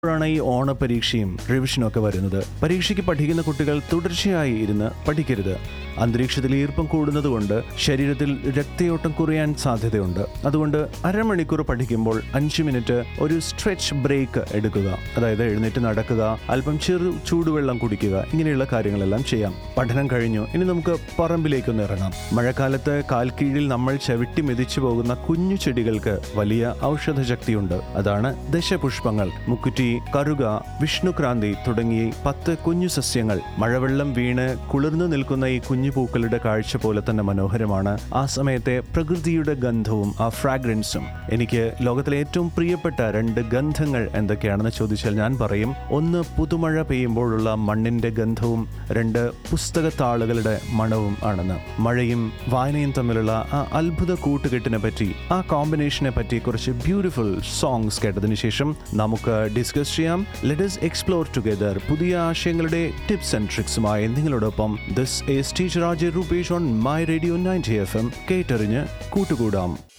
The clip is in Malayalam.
ാണ് ഈ ഓണപരീക്ഷയും റിവിഷനും ഒക്കെ വരുന്നത് പരീക്ഷയ്ക്ക് പഠിക്കുന്ന കുട്ടികൾ തുടർച്ചയായി ഇരുന്ന് പഠിക്കരുത് അന്തരീക്ഷത്തിൽ ഈർപ്പം കൂടുന്നതുകൊണ്ട് ശരീരത്തിൽ രക്തയോട്ടം കുറയാൻ സാധ്യതയുണ്ട് അതുകൊണ്ട് അരമണിക്കൂർ പഠിക്കുമ്പോൾ അഞ്ച് മിനിറ്റ് ഒരു സ്ട്രെച്ച് ബ്രേക്ക് എടുക്കുക അതായത് എഴുന്നേറ്റ് നടക്കുക അല്പം ചെറു ചൂടുവെള്ളം കുടിക്കുക ഇങ്ങനെയുള്ള കാര്യങ്ങളെല്ലാം ചെയ്യാം പഠനം കഴിഞ്ഞു ഇനി നമുക്ക് പറമ്പിലേക്കൊന്ന് ഇറങ്ങാം മഴക്കാലത്ത് കാൽക്കീഴിൽ നമ്മൾ ചവിട്ടി മെതിച്ചു പോകുന്ന കുഞ്ഞു ചെടികൾക്ക് വലിയ ഔഷധ ശക്തിയുണ്ട് അതാണ് ദശപുഷ്പങ്ങൾ മുക്കുറ്റി കറുക വിഷ്ണുക്രാന്തി തുടങ്ങിയ പത്ത് കുഞ്ഞു സസ്യങ്ങൾ മഴവെള്ളം വീണ് കുളിർന്നു നിൽക്കുന്ന ഈ കുഞ്ഞു പൂക്കളുടെ കാഴ്ച പോലെ തന്നെ മനോഹരമാണ് ആ സമയത്തെ പ്രകൃതിയുടെ ഗന്ധവും ആ ഫ്രാഗ്രൻസും എനിക്ക് ലോകത്തിലെ ഏറ്റവും പ്രിയപ്പെട്ട രണ്ട് ഗന്ധങ്ങൾ എന്തൊക്കെയാണെന്ന് ചോദിച്ചാൽ ഞാൻ പറയും ഒന്ന് പുതുമഴ പെയ്യുമ്പോഴുള്ള മണ്ണിന്റെ ഗന്ധവും രണ്ട് പുസ്തകത്താളുകളുടെ മണവും ആണെന്ന് മഴയും വായനയും തമ്മിലുള്ള ആ അത്ഭുത കൂട്ടുകെട്ടിനെ പറ്റി ആ കോമ്പിനേഷനെ പറ്റി കുറച്ച് ബ്യൂട്ടിഫുൾ സോങ്സ് കേട്ടതിന് ശേഷം നമുക്ക് ഡിസ്കസ് ചെയ്യാം ലെറ്റസ് എക്സ്പ്ലോർ ടുഗെദർ പുതിയ ആശയങ്ങളുടെ ടിപ്സ് ആൻഡ് ട്രിക്സുമായി നിങ്ങളോടൊപ്പം this is teacher Ajay Rupesh on my radio ninety F M കേട്ടറിഞ്ഞ് കൂട്ടുകൂടാം